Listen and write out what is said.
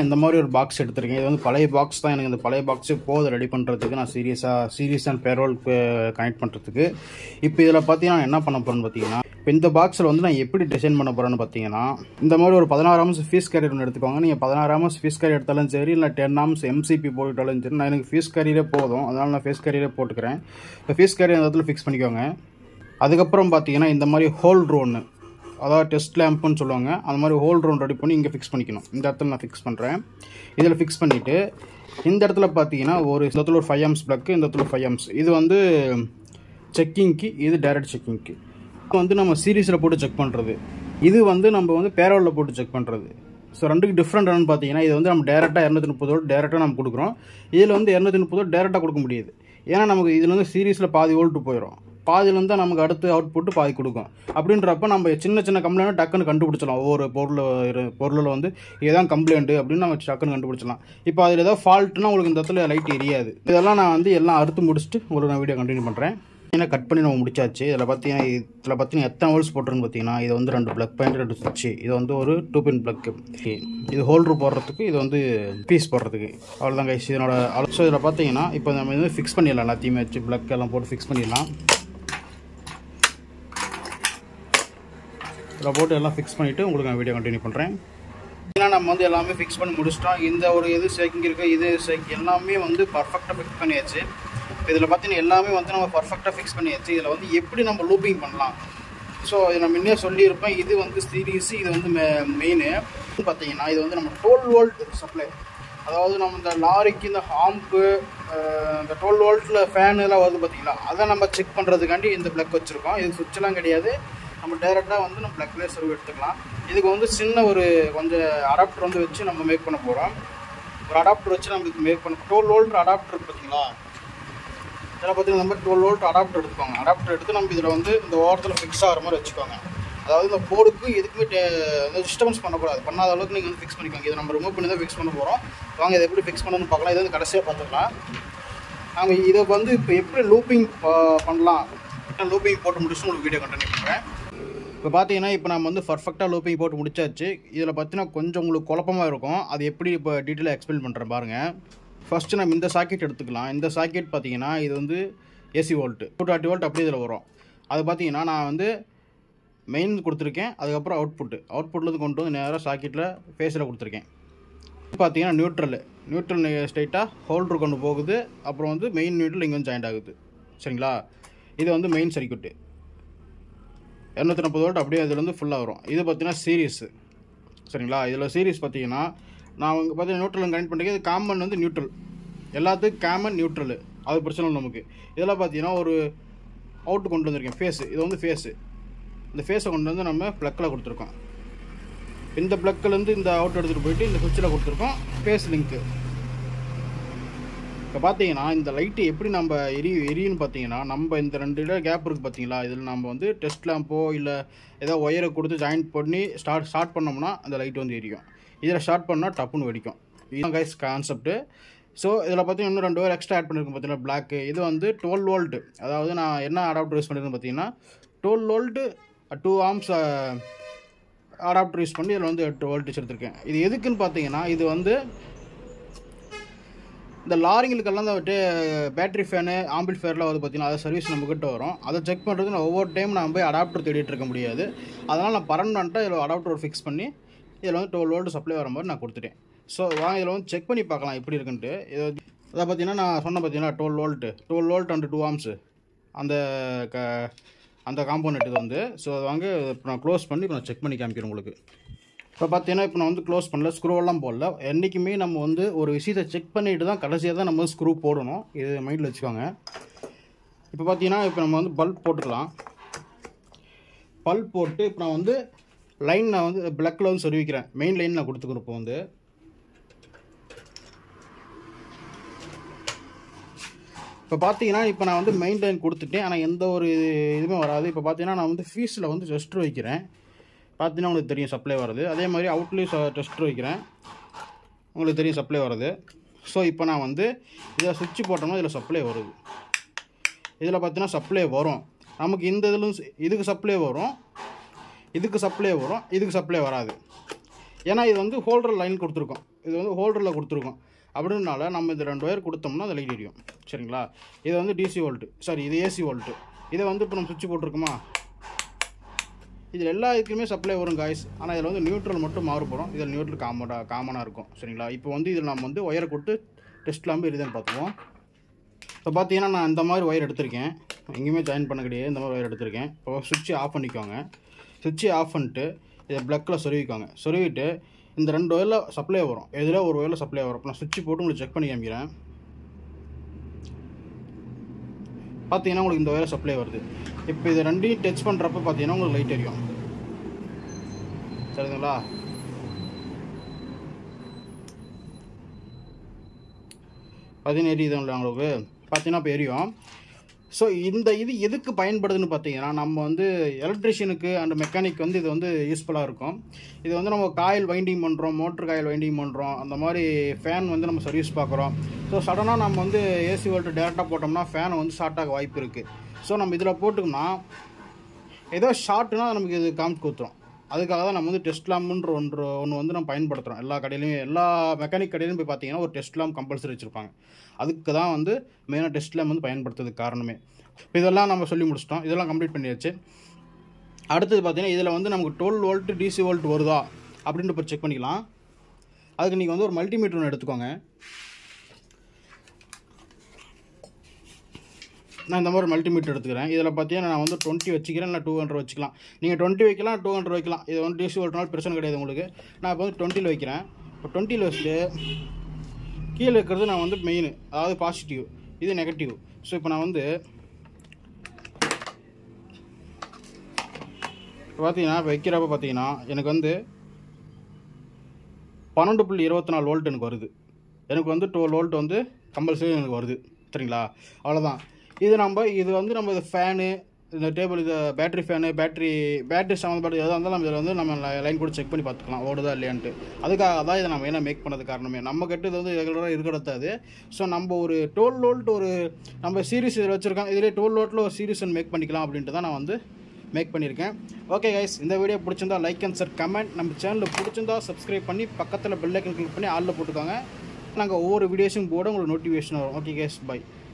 இந்த மாதிரி ஒரு பாக்ஸ் எடுத்திருக்கேன் இது வந்து பழைய பாக்ஸ் தான் எனக்கு இந்த பழைய பாக்ஸே போதும் ரெடி பண்ணுறதுக்கு நான் சீரியஸாக சீரியஸ் அண்ட் பேரோல் கனெக்ட் பண்ணுறதுக்கு இப்போ இதில் பார்த்தீங்கன்னா நான் என்ன பண்ண போகிறேன்னு பார்த்தீங்கன்னா இப்போ இந்த பாக்ஸில் வந்து நான் எப்படி டிசைன் பண்ண போகிறேன்னு பார்த்தீங்கன்னா இந்த மாதிரி ஒரு பதினாறு ஆம்ஸ் ஃபீஸ் கேரியர் ஒன்று எடுத்துக்கோங்க நீங்கள் பதினாறு ஆம்ஸ் ஃபீஸ் கேரியர் எடுத்தாலும் சரி இல்லை டென் ஆம்ஸ் எம்சிபி போட்டுட்டாலும் சரி நான் எனக்கு ஃபீஸ் கேரியரே போதும் அதனால் நான் ஃபீஸ் கேரியரே போட்டுக்கிறேன் இப்போ ஃபீஸ் கேரியர் அந்த இடத்துல ஃபிக்ஸ் பண்ணிக்கோங்க அதுக்கப்புறம் பார்த்தீங்கன்னா இந்த மாதிரி ஹோல் ட்ரோன்னு அதாவது டெஸ்ட் லேம்ப்புன்னு சொல்லுவாங்க அந்த மாதிரி ஹோல் ட்ரோன் ரெடி பண்ணி இங்கே ஃபிக்ஸ் பண்ணிக்கணும் இந்த இடத்துல நான் ஃபிக்ஸ் பண்ணுறேன் இதில் ஃபிக்ஸ் பண்ணிவிட்டு இந்த இடத்துல பார்த்தீங்கன்னா ஒரு இந்த இடத்துல ஒரு ஃபைவ் எம்ஸ் ப்ளக்கு இந்த இடத்துல ஃபைவ் எம்ஸ் இது வந்து செக்கிங்க்கு இது டைரக்ட் செக்கிங்க்கு இது வந்து நம்ம சீரீஸில் போட்டு செக் பண்ணுறது இது வந்து நம்ம வந்து பேரோலில் போட்டு செக் பண்ணுறது ஸோ ரெண்டுக்கு டிஃப்ரெண்ட் என்னன்னு பார்த்தீங்கன்னா இது வந்து நம்ம டேரெக்டாக இரநூத்தி முப்பதோடு டேரெக்டாக நம்ம கொடுக்குறோம் இதில் வந்து இரநூத்தி முப்பதோடு டேரெக்டாக கொடுக்க முடியாது ஏன்னா நமக்கு இதில் வந்து சீரீஸில் பாதி வோல்ட்டு போயிடும் பாதியிலேருந்து தான் நமக்கு அடுத்து அவுட் புட்டு பாதி கொடுக்கும் அப்படின்றப்ப நம்ம சின்ன சின்ன கம்ப்ளைண்ட் டக்குன்னு கண்டுபிடிச்சலாம் ஒவ்வொரு பொருள் இரு- பொருளில் வந்து இதுதான் கம்ப்ளைண்ட் அப்படின்னு நம்ம டக்குன்னு கண்டுபிடிச்சலாம் இப்போ அதில் ஏதாவது ஃபால்ட்னா உங்களுக்கு இந்த இடத்துல லைட் எரியாது இதெல்லாம் நான் வந்து எல்லாம் அறுத்து முடிச்சுட்டு உங்களுக்கு நான் வீடியோ கண்டினியூ பண்ணுறேன் ஏன்னா கட் பண்ணி நம்ம முடிச்சாச்சு இதில் பார்த்தீங்கன்னா இதில் பார்த்தீங்கன்னா எத்தனை ஹோல்ஸ் போட்டிருன்னு பார்த்தீங்கன்னா இது வந்து ரெண்டு ப்ளக் பாயிண்ட் ரெண்டு சுவிட்ச் இது வந்து ஒரு டூ பின் ப்ளக்கு இது ஹோல்டர் போடுறதுக்கு இது வந்து பீஸ் போடுறதுக்கு அவ்வளோதான் கைஸ் இதனோட ஸோ இதில் பார்த்தீங்கன்னா இப்போ நம்ம வந்து ஃபிக்ஸ் பண்ணிடலாம் எல்லாத்தையுமே வச்சு ப்ளக் எல்லாம் போட்டு ஃபிக்ஸ் பண்ணிடலாம் இதில் போட்டு எல்லாம் ஃபிக்ஸ் பண்ணிவிட்டு உங்களுக்கு நான் வீடியோ கண்டினியூ பண்ணுறேன் ஏன்னா நம்ம வந்து எல்லாமே ஃபிக்ஸ் பண்ணி முடிச்சிட்டோம் இந்த ஒரு இது ஷேக்கிங் இருக்குது இது ஷேக் எல்லாமே வந்து பர்ஃபெக்டாக ஃபிக்ஸ் பண்ணியாச்சு இதில் பார்த்தீங்கன்னா எல்லாமே வந்து நம்ம பர்ஃபெக்டாக ஃபிக்ஸ் பண்ணியாச்சு இதில் வந்து எப்படி நம்ம லூப்பிங் பண்ணலாம் ஸோ இது நான் முன்னே சொல்லியிருப்பேன் இது வந்து சீரியஸ் இது வந்து மெயின் பார்த்தீங்கன்னா இது வந்து நம்ம டுவெல் வோல்ட் சப்ளை அதாவது நம்ம இந்த லாரிக்கு இந்த ஹாம்பு இந்த டுவெல் வோல்ட்டில் ஃபேன் எல்லாம் வருது பார்த்தீங்களா அதை நம்ம செக் பண்ணுறதுக்காண்டி இந்த ப்ளக் வச்சுருக்கோம் இது சுவிட்செல்லாம் கிடையாது நம்ம டைரெக்டாக வந்து நம்ம ப்ளக்லேயே சர்வ் எடுத்துக்கலாம் இதுக்கு வந்து சின்ன ஒரு கொஞ்சம் அடாப்டர் வந்து வச்சு நம்ம மேக் பண்ண போகிறோம் ஒரு அடாப்டர் வச்சு நம்ம இதுக்கு மேக் பண்ண டுவெல் வோல்ட் அடாப்டர் இருக்கு பார்த்தீங்களா இதில் பார்த்தீங்கன்னா இந்த மாதிரி டுவெல் வோல்ட் அடாப்டர் எடுத்துக்கோங்க அடாப்டர் எடுத்து நம்ம இதில் வந்து இந்த ஓரத்தில் ஃபிக்ஸ் ஆகிற மாதிரி வச்சுக்கோங்க அதாவது இந்த போர்டுக்கு எதுக்குமே டிஸ்டர்பன்ஸ் பண்ணக்கூடாது பண்ணாத அளவுக்கு நீங்கள் வந்து ஃபிக்ஸ் பண்ணிக்கோங்க இதை நம்ம ரிமூவ் பண்ணி தான் ஃபிக்ஸ் பண்ண போகிறோம் வாங்க இதை எப்படி ஃபிக்ஸ் பண்ணணும்னு பார்க்கலாம் இதை வந்து கடைசியாக பார்த்துக்கலாம் நம்ம இதை வந்து இப்போ எப்படி லூப்பிங் பண்ணலாம் லூப்பிங் போட்டு முடிச்சுட்டு உங்களுக்கு வீடியோ கண்டினியூ பண்ணுறேன் இப்போ பார்த்தீங்கன்னா இப்போ நம்ம வந்து பர்ஃபெக்டாக லூப்பிங் போட்டு முடிச்சாச்சு இதில் பார்த்தீங்கன்னா கொஞ்சம் உங்களுக்கு குழப்பமாக இருக்கும் அது எப்படி இப்போ டீட்டெயிலாக எக்ஸ்பிளைன் பண்ணுறேன் பாருங்கள் ஃபஸ்ட்டு நம்ம இந்த சாக்கெட் எடுத்துக்கலாம் இந்த சாக்கெட் பார்த்தீங்கன்னா இது வந்து AC volt two twenty volt அப்படி இதில் வரும் அது பார்த்தீங்கன்னா நான் வந்து மெயின் கொடுத்துருக்கேன் அதுக்கப்புறம் அவுட்புட்டு அவுட்புட்லேருந்து கொண்டு வந்து நேராக சாக்கெட்டில் ஃபேஸில் கொடுத்துருக்கேன் பார்த்தீங்கன்னா நியூட்ரல் நியூட்ரல் ஸ்ட்ரைட்டாக ஹோல்டர் கொண்டு போகுது அப்புறம் வந்து மெயின் நியூட்ரல் இங்கே வந்து ஜாயிண்ட் ஆகுது சரிங்களா இது வந்து மெயின் சர்க்யூட்டு இரநூத்தி நாற்பது வோல்ட் அப்படியே இதில் வந்து ஃபுல்லாக வரும் இது பார்த்தீங்கன்னா சீரிஸு சரிங்களா இதில் சீரிஸ் பார்த்தீங்கன்னா நான் இங்கே பார்த்தீங்கன்னா நியூட்ரல் கனெக்ட் பண்ணுறேன் இது காமன் வந்து நியூட்ரல் எல்லாத்துக்கும் காமன் நியூட்ரல் அது பிரச்சனை இல்லை நமக்கு இதெல்லாம் பார்த்தீங்கன்னா ஒரு அவுட்டு கொண்டு வந்திருக்கேன் ஃபேஸு இது வந்து ஃபேஸு இந்த ஃபேஸை கொண்டு வந்து நம்ம ப்ளக்கில் கொடுத்துருக்கோம் இந்த ப்ளக்கிலேருந்து இந்த அவுட் எடுத்துகிட்டு போயிட்டு இந்த சுவிட்சில் கொடுத்துருக்கோம் ஃபேஸ் லிங்க்கு இப்போ பார்த்தீங்கன்னா இந்த லைட்டு எப்படி நம்ம எரி எரியுன்னு பார்த்தீங்கன்னா நம்ம இந்த ரெண்டு இடம் கேப் இருக்குது பார்த்தீங்களா இதில் நம்ம வந்து டெஸ்ட் லேம்போ இல்லை ஏதோ ஒயரை கொடுத்து ஜாயின் பண்ணி ஸ்டார்ட் ஸ்டார்ட் பண்ணோம்னா அந்த லைட் வந்து எரியும் இதில் ஸ்டார்ட் பண்ணால் டப்புன்னு வெடிக்கும் இதுதான் கைஸ் கான்செப்ட்டு ஸோ இதில் பார்த்தீங்கன்னா இன்னும் ரெண்டு பேர் எக்ஸ்ட்ரா ஆட் பண்ணியிருக்கோம் பார்த்தீங்கன்னா பிளாக்கு இது வந்து டுவெல் வோல்ட்டு அதாவது நான் என்ன அடாப்டர் யூஸ் பண்ணியிருக்கேன் பார்த்தீங்கன்னா twelve volt two amps adapter use பண்ணி இதில் வந்து எட்டு வோல்டேஜ் எடுத்திருக்கேன் இது எதுக்குன்னு பார்த்தீங்கன்னா இது வந்து இந்த லாரிங்களுக்கெல்லாம் இந்த பேட்டரி ஃபேனு ஆம்பிள்ஃபேர்லாம் வந்து பார்த்தீங்கன்னா அதை சர்வீஸ் நம்மக்கிட்ட வரும் அதை செக் பண்ணுறது நான் ஒவ்வொரு டைம் நான் போய் அடாப்டர் தேடிட்டு இருக்க முடியாது அதனால் நான் பர்மனண்ட்டாக இதில் அடாப்டர் ஃபிக்ஸ் பண்ணி இதில் வந்து டுவெல் வோல்ட் சப்ளை வர மாதிரி நான் கொடுத்துட்டேன் ஸோ வாங்க இதில் வந்து செக் பண்ணி பார்க்கலாம் எப்படி இருக்குன்ட்டு இது அதை பார்த்தீங்கன்னா நான் சொன்ன பார்த்தீங்கன்னா twelve volt twelve volt and two amps அந்த க அந்த காம்போனட் இது வந்து ஸோ அது வாங்க இப்போ நான் க்ளோஸ் பண்ணி இப்போ நான் செக் பண்ணி காமிக்கிறேன் உங்களுக்கு இப்போ பார்த்தீங்கன்னா இப்போ நான் வந்து க்ளோஸ் பண்ணல ஸ்க்ரூவெல்லாம் போடல என்றைக்குமே நம்ம வந்து ஒரு விஷயத்தை செக் பண்ணிட்டு தான் கடைசியாக தான் நம்ம ஸ்க்ரூ போடணும் இது மைண்டில் வச்சுக்கோங்க இப்போ பார்த்தீங்கன்னா இப்போ நம்ம வந்து பல்ப் போட்டுக்கலாம் பல்ப் போட்டு இப்போ நான் வந்து லைன் நான் வந்து பிளக்கில் வந்து சொருவிக்கிறேன் மெயின் லைன் நான் கொடுத்துக்கிறேன் இப்போ வந்து இப்போ பார்த்தீங்கன்னா இப்போ நான் வந்து மெயின் லைன் கொடுத்துட்டேன் ஆனால் எந்த ஒரு இதுவுமே வராது இப்போ பார்த்தீங்கன்னா நான் வந்து ஃபீஸில் வந்து டெஸ்டர் வைக்கிறேன் பார்த்தீங்கன்னா உங்களுக்கு தெரியும் சப்ளை வருது அதே மாதிரி அவுட்லேயும் டெஸ்டர் வைக்கிறேன் உங்களுக்கு தெரியும் சப்ளை வருது ஸோ இப்போ நான் வந்து இதில் சுவிட்ச் போட்டோம்னா இதில் சப்ளை வருது இதில் பார்த்தீங்கன்னா சப்ளை வரும் நமக்கு இந்த இதிலும் ச- இதுக்கு சப்ளை வரும் இதுக்கு சப்ளை வரும் இதுக்கு சப்ளை வராது ஏன்னா இது வந்து ஹோல்டர் லைன் கொடுத்துருக்கோம் இது வந்து ஹோல்டரில் கொடுத்துருக்கோம் அப்படின்னால நம்ம இந்த ரெண்டு ஒயர் கொடுத்தோம்னா அது லைட் எரியும் சரிங்களா இது வந்து டிசி வோல்ட்டு சாரி இது ஏசி வோல்ட்டு இதை வந்து இப்போ நம்ம சுவிட்ச் போட்டிருக்கோமா இதில் எல்லா இதுக்குமே சப்ளை வரும் காய்ஸ் ஆனால் இதில் வந்து நியூட்ரல் மட்டும் மாறுபடும் இதில் நியூட்ரல் காமனாக காமனாக இருக்கும் சரிங்களா இப்போ வந்து இதில் நம்ம வந்து ஒயரை கொடுத்து டெஸ்ட் இல்லாமல் எரியுதுன்னு பார்த்துவோம் இப்போ பார்த்தீங்கன்னா நான் இந்த மாதிரி ஒயர் எடுத்திருக்கேன் எங்கேயுமே ஜாயின் பண்ண கிடையாது இந்த மாதிரி ஒயர் எடுத்திருக்கேன் இப்போ சுவிட்சை ஆஃப் பண்ணிக்கோங்க சுவிட்சை ஆஃப் பண்ணிட்டு இதை ப்ளக்கில் சொருவிக்கோங்க சொருவிட்டு இந்த ரெண்டு ஒயரில் சப்ளை வரும் எதில் ஒரு ஒயரில் சப்ளை வரும் இப்போ நான் சுவிட்ச் போட்டு உங்களுக்கு செக் பண்ணி காமிக்கிறேன் பார்த்தீங்கன்னா உங்களுக்கு இந்த ஒயரில் சப்ளை வருது இப்போ இது ரெண்டையும் டச் பண்ணுறப்ப பார்த்தீங்கன்னா உங்களுக்கு லைட் எரியும் சரிங்களா பார்த்தீங்கன்னா எரியுது உங்களுக்கு பார்த்தீங்கன்னா இப்போ எரியும் ஸோ இந்த இது எதுக்கு பயன்படுதுன்னு பார்த்தீங்கன்னா நம்ம வந்து எலக்ட்ரிஷியனுக்கு அண்ட் மெக்கானிக் வந்து இது வந்து யூஸ்ஃபுல்லாக இருக்கும் இது வந்து நம்ம காயில் வைண்டிங் பண்ணுறோம் மோட்ரு காயில் வைண்டிங் பண்ணுறோம் அந்த மாதிரி ஃபேன் வந்து நம்ம சர்வீஸ் பார்க்குறோம் ஸோ சடனாக நம்ம வந்து ஏசி வோல்ட்டு டேரெக்டாக போட்டோம்னா ஃபேனை வந்து ஷார்ட் ஆக வாய்ப்பு இருக்குது ஸோ நம்ம இதில் போட்டோம்னா ஏதோ ஷார்ட்னா நமக்கு இது காமிச்சு கொடுத்துரும் அதுக்காக தான் நம்ம வந்து டெஸ்ட் லேம்ப்ன்ற ஒன்று ஒன்று வந்து நம்ம பயன்படுத்துகிறோம் எல்லா கடையிலையும் எல்லா மெக்கானிக் கடையிலையும் போய் பார்த்தீங்கன்னா ஒரு டெஸ்ட் லேம்ப் கம்பல்சரி வச்சுருப்பாங்க அதுக்கு தான் வந்து மெயினாக டெஸ்ட் லேம்ப் வந்து பயன்படுத்துறதுக்கு காரணமே இப்போ இதெல்லாம் நம்ம சொல்லி முடிச்சிட்டோம் இதெல்லாம் கம்ப்ளீட் பண்ணியாச்சு அடுத்தது பார்த்தீங்கன்னா இதில் வந்து நமக்கு டுவெல் வோல்ட் டிசி வோல்ட் வருதா அப்படின்ட்டு இப்போ செக் பண்ணிக்கலாம் அதுக்கு நீங்கள் வந்து ஒரு மல்டிமீட்டர் ஒன்று எடுத்துக்கோங்க நான் இந்த மாதிரி மல்டிமீட்டர் எடுத்துக்கிறேன் இதில் பார்த்தீங்கன்னா நான் வந்து டுவெண்ட்டி வச்சுக்கிறேன் இல்லை டூ ஹண்ட்ரட் வச்சுக்கலாம் நீங்கள் டுவெண்ட்டி வைக்கலாம் டூ ஹண்ட்ரட் வைக்கலாம் இது வந்து டிசி வோல்ட்னால பிரச்சனை கிடையாது உங்களுக்கு நான் இப்போ வந்து டுவெண்ட்டியில் வைக்கிறேன் இப்போ டுவெண்ட்டியில் வச்சுட்டு கீழே இருக்கிறது நான் வந்து மெயின் அதாவது பாசிட்டிவ் இது நெகட்டிவ் ஸோ இப்போ நான் வந்து இப்போ பார்த்தீங்கன்னா இப்போ வைக்கிறப்ப பார்த்தீங்கன்னா எனக்கு வந்து பன்னெண்டு புள்ளி இருபத்தி நாலு வோல்ட் எனக்கு வருது எனக்கு வந்து டுவெல் வோல்ட் வந்து கம்பல்சரி எனக்கு வருது சரிங்களா அவ்வளோதான் இது நம்ம இது வந்து நம்ம இது ஃபேனு இந்த டேபிள் இது பேட்டரி ஃபேனு பேட்டரி பேட்டரி சம்மந்தப்பட்ட எதாக இருந்தாலும் நம்ம இதில் வந்து நம்ம லைன் கூட செக் பண்ணி பார்த்துக்கலாம் ஓடுதா இல்லையான்ட்டு அதுக்காக தான் இதை நம்ம என்ன மேக் பண்ணது காரணமே நம்ம கிட்ட இது வந்து ரெகுலராக இருக்கிறதாது ஸோ நம்ம ஒரு டுவெல் வோல்ட் ஒரு நம்ம சீரிஸ் இதில் வச்சுருக்கோம் இதிலே டுவெல் வோல்ட்டில் ஒரு சீரிஸ் மேக் பண்ணிக்கலாம் அப்படின்ட்டு தான் நான் வந்து மேக் பண்ணியிருக்கேன் ஓகே கைஸ் இந்த வீடியோ பிடிச்சிருந்தா லைக் அண்ட் சார் கமெண்ட் நம்ம சேனலில் பிடிச்சிருந்தா சப்ஸ்கிரைப் பண்ணி பக்கத்தில் பெல் ஐக்கன் கிளிக் பண்ணி ஆளில் போட்டுக்கோங்க நாங்கள் ஒவ்வொரு வீடியோஸும் போட உங்களுக்கு நோட்டிஃபிகேஷன் வரும் ஓகே கைஸ் பை